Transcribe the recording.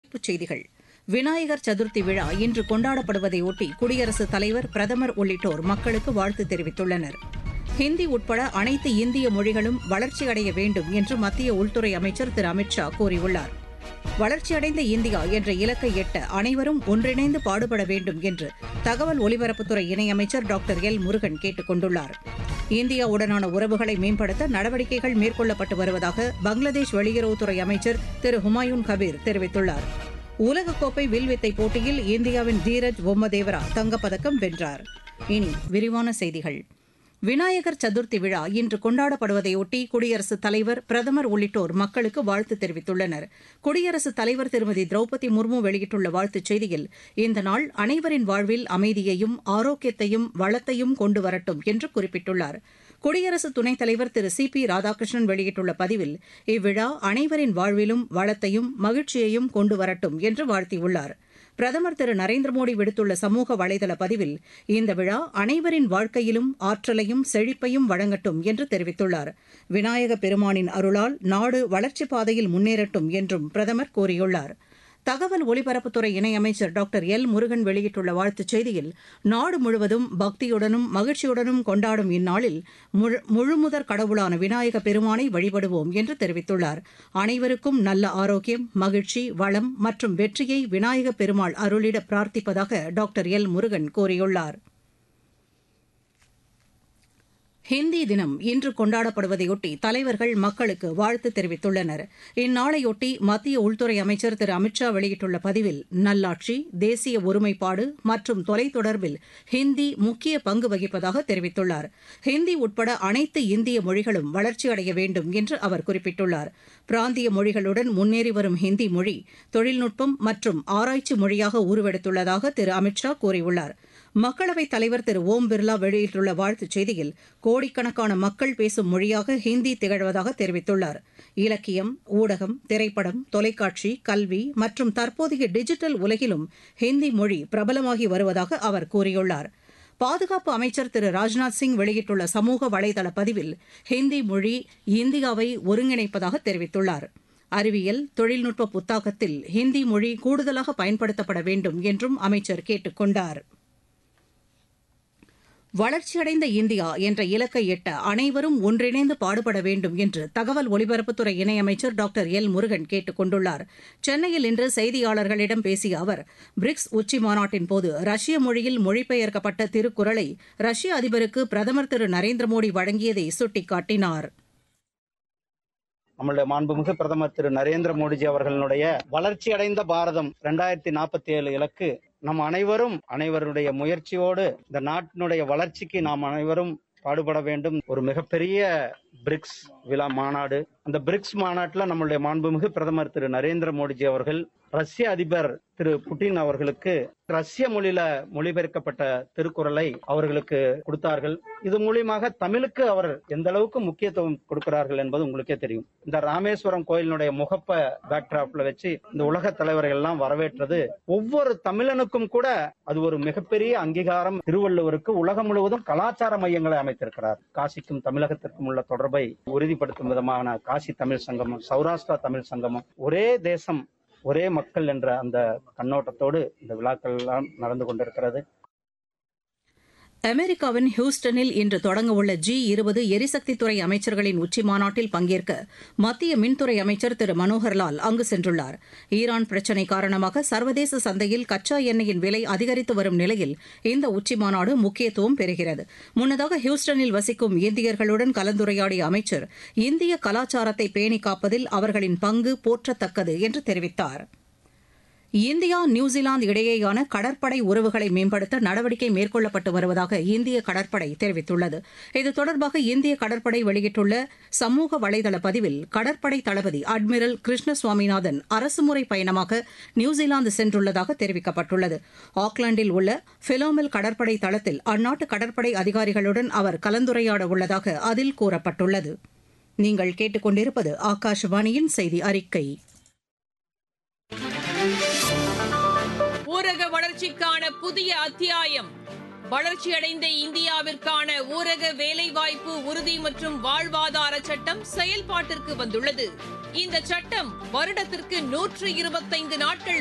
தலைப்புச் செய்திகள் விநாயகர் சதுர்த்தி விழா இன்று கொண்டாடப்படுவதையொட்டி குடியரசுத் தலைவர் பிரதமர் உள்ளிட்டோர் மக்களுக்கு வாழ்த்து தெரிவித்துள்ளனர் ஹிந்தி உட்பட அனைத்து இந்திய மொழிகளும் வளர்ச்சியடைய வேண்டும் என்று மத்திய உள்துறை அமைச்சர் திரு அமித் ஷா கூறியுள்ளார் வளர்ச்சியடைந்த இந்தியா என்ற இலக்கை எட்ட அனைவரும் ஒன்றிணைந்து பாடுபட வேண்டும் என்று தகவல் ஒலிபரப்புத்துறை இணையமைச்சர் டாக்டர் எல் முருகன் கேட்டுக் கொண்டுள்ளார் இந்தியாவுடனான உறவுகளை மேம்படுத்த நடவடிக்கைகள் மேற்கொள்ளப்பட்டு வருவதாக பங்களாதேஷ் வெளியுறவுத்துறை அமைச்சர் திரு ஹுமாயூன் கபீர் தெரிவித்துள்ளார் உலகக்கோப்பை வில்வித்தை போட்டியில் இந்தியாவின் தீரஜ் பொம்மதேவரா தங்கப்பதக்கம் வென்றார் இனி விரிவான செய்திகள் விநாயகர் சதுர்த்தி விழா இன்று கொண்டாடப்படுவதையொட்டி குடியரசுத் தலைவர் பிரதமர் உள்ளிட்டோர் மக்களுக்கு வாழ்த்து தெரிவித்துள்ளனர் குடியரசுத் தலைவர் திருமதி திரௌபதி முர்மு வெளியிட்டுள்ள வாழ்த்துச் செய்தியில் இந்த நாள் அனைவரின் வாழ்வில் அமைதியையும் ஆரோக்கியத்தையும் வளத்தையும் கொண்டு வரட்டும் என்று குறிப்பிட்டுள்ளார் குடியரசு துணைத் தலைவர் திரு சி பி ராதாகிருஷ்ணன் வெளியிட்டுள்ள பதிவில் இவ்விழா அனைவரின் வாழ்விலும் வளத்தையும் மகிழ்ச்சியையும் கொண்டு வரட்டும் என்று வாழ்த்தியுள்ளார் பிரதமர் திரு நரேந்திர மோடி விடுத்துள்ள சமூக வலைதள பதிவில் இந்த விழா அனைவரின் வாழ்க்கையிலும் ஆற்றலையும் செழிப்பையும் வழங்கட்டும் என்று தெரிவித்துள்ளார் விநாயக பெருமானின் அருளால் நாடு வளர்ச்சிப் பாதையில் முன்னேறட்டும் என்றும் பிரதமர் கூறியுள்ளார் தகவல் ஒலிபரப்புத்துறை இணையமைச்சர் டாக்டர் எல் முருகன் வெளியிட்டுள்ள வாழ்த்துச் செய்தியில் நாடு முழுவதும் பக்தியுடனும் மகிழ்ச்சியுடனும் கொண்டாடும் இந்நாளில் முழுமுதற் கடவுளான விநாயக பெருமானை வழிபடுவோம் என்று தெரிவித்துள்ளார் அனைவருக்கும் நல்ல ஆரோக்கியம் மகிழ்ச்சி வளம் மற்றும் வெற்றியை விநாயக பெருமாள் அருளிட பிரார்த்திப்பதாக டாக்டர் எல் முருகன் கூறியுள்ளார் ஹிந்தி தினம் இன்று கொண்டாடப்படுவதையொட்டி தலைவர்கள் மக்களுக்கு வாழ்த்து தெரிவித்துள்ளனர் இந்நாளையொட்டி மத்திய உள்துறை அமைச்சர் திரு அமித் ஷா வெளியிட்டுள்ள பதிவில் நல்லாட்சி தேசிய ஒருமைப்பாடு மற்றும் தொலைத்தொடர்பில் ஹிந்தி முக்கிய பங்கு வகிப்பதாக தெரிவித்துள்ளார் ஹிந்தி உட்பட அனைத்து இந்திய மொழிகளும் வளர்ச்சியடைய வேண்டும் என்று அவர் குறிப்பிட்டுள்ளார் பிராந்திய மொழிகளுடன் முன்னேறி வரும் ஹிந்தி மொழி தொழில்நுட்பம் மற்றும் ஆராய்ச்சி மொழியாக உருவெடுத்துள்ளதாக திரு அமித் ஷா கூறியுள்ளார் மக்களவைத் தலைவர் திரு ஓம் பிர்லா வெளியிட்டுள்ள வாழ்த்துச் செய்தியில் கோடிக்கணக்கான மக்கள் பேசும் மொழியாக ஹிந்தி திகழ்வதாக தெரிவித்துள்ளார் இலக்கியம் ஊடகம் திரைப்படம் தொலைக்காட்சி கல்வி மற்றும் தற்போதைய டிஜிட்டல் உலகிலும் ஹிந்தி மொழி பிரபலமாகி வருவதாக அவர் கூறியுள்ளார் பாதுகாப்பு அமைச்சர் திரு ராஜ்நாத் சிங் வெளியிட்டுள்ள சமூக வலைதள பதிவில் ஹிந்தி மொழி இந்தியாவை ஒருங்கிணைப்பதாக தெரிவித்துள்ளார் அறிவியல் தொழில்நுட்ப புத்தாக்கத்தில் ஹிந்தி மொழி கூடுதலாக பயன்படுத்தப்பட வேண்டும் என்றும் அமைச்சர் கேட்டுக் கொண்டாா் வளர்ச்சியடைந்த இந்தியா என்ற இலக்கை எட்ட அனைவரும் ஒன்றிணைந்து பாடுபட வேண்டும் என்று தகவல் ஒலிபரப்புத்துறை இணையமைச்சர் டாக்டர் எல் முருகன் கேட்டுக் கொண்டுள்ளார் சென்னையில் இன்று செய்தியாளர்களிடம் பேசிய அவர் பிரிக்ஸ் உச்சி மாநாட்டின் போது ரஷ்ய மொழியில் மொழிபெயர்க்கப்பட்ட திருக்குறளை ரஷ்ய அதிபருக்கு பிரதமர் திரு நரேந்திர மோடி வழங்கியதை சுட்டிக்காட்டினார் நம்மளுடைய மாண்புமிகு பிரதமர் திரு நரேந்திர மோடிஜி அவர்களுடைய வளர்ச்சி அடைந்த பாரதம் ரெண்டாயிரத்தி நாற்பத்தி ஏழு இலக்கு நம் அனைவரும் அனைவருடைய முயற்சியோடு இந்த நாட்டினுடைய வளர்ச்சிக்கு நாம் அனைவரும் பாடுபட வேண்டும் ஒரு மிகப்பெரிய பிரிக்ஸ் விழா மாநாடு அந்த பிரிக்ஸ் மாநாட்டில் நம்மளுடைய மாண்புமிகு பிரதமர் திரு நரேந்திர மோடிஜி அவர்கள் ரஷ்ய அதிபர் திரு புட்டின் அவர்களுக்கு ரஷ்ய மொழியில மொழிபெயர்க்கப்பட்ட திருக்குறளை அவர்களுக்கு கொடுத்தார்கள் இது மூலியமாக தமிழுக்கு அவர் எந்த அளவுக்கு முக்கியத்துவம் கொடுக்கிறார்கள் என்பது உங்களுக்கே தெரியும் இந்த ராமேஸ்வரம் கோயிலினுடைய முகப்ப பேக்டிராப்ல வச்சு இந்த உலக தலைவர்கள் எல்லாம் வரவேற்றது ஒவ்வொரு தமிழனுக்கும் கூட அது ஒரு மிகப்பெரிய அங்கீகாரம் திருவள்ளுவருக்கு உலகம் முழுவதும் கலாச்சார மையங்களை அமைத்திருக்கிறார் காசிக்கும் தமிழகத்திற்கும் உள்ள தொடர்பை உறுதிப்படுத்தும் விதமான காசி தமிழ் சங்கமம் சௌராஷ்டிரா தமிழ் சங்கமம் ஒரே தேசம் ஒரே மக்கள் என்ற அந்த கண்ணோட்டத்தோடு இந்த விழாக்கள் எல்லாம் நடந்து கொண்டிருக்கிறது அமெரிக்காவின் ஹியூஸ்டனில் இன்று தொடங்கவுள்ள ஜி இருபது எரிசக்தித்துறை அமைச்சர்களின் உச்சி மாநாட்டில் பங்கேற்க மத்திய மின்துறை அமைச்சர் திரு மனோகர்லால் அங்கு சென்றுள்ளார் ஈரான் பிரச்சினை காரணமாக சர்வதேச சந்தையில் கச்சா எண்ணெயின் விலை அதிகரித்து வரும் நிலையில் இந்த உச்சி மாநாடு முக்கியத்துவம் பெறுகிறது முன்னதாக ஹியூஸ்டனில் வசிக்கும் இந்தியர்களுடன் கலந்துரையாடிய அமைச்சர் இந்திய கலாச்சாரத்தை பேணி காப்பதில் அவர்களின் பங்கு போற்றத்தக்கது என்று தெரிவித்தாா் இந்தியா நியூசிலாந்து இடையேயான கடற்படை உறவுகளை மேம்படுத்த நடவடிக்கை மேற்கொள்ளப்பட்டு வருவதாக இந்திய கடற்படை தெரிவித்துள்ளது இது தொடர்பாக இந்திய கடற்படை வெளியிட்டுள்ள சமூக வலைதள பதிவில் கடற்படை தளபதி அட்மிரல் கிருஷ்ண சுவாமிநாதன் அரசுமுறை பயணமாக நியூசிலாந்து சென்றுள்ளதாக தெரிவிக்கப்பட்டுள்ளது ஆக்லாந்தில் உள்ள பிலோமில் கடற்படை தளத்தில் அந்நாட்டு கடற்படை அதிகாரிகளுடன் அவர் கலந்துரையாட உள்ளதாக அதில் கூறப்பட்டுள்ளது நீங்கள் கேட்டுக்கொண்டிருப்பது ஆகாஷவாணியின் செய்தி அறிக்கை ஊரக வளர்ச்சிக்கான புதிய அத்தியாயம் வளர்ச்சியடைந்த இந்தியாவிற்கான ஊரக வேலைவாய்ப்பு உறுதி மற்றும் வாழ்வாதார சட்டம் செயல்பாட்டிற்கு வந்துள்ளது இந்த சட்டம் வருடத்திற்கு நூற்று இருபத்தைந்து நாட்கள்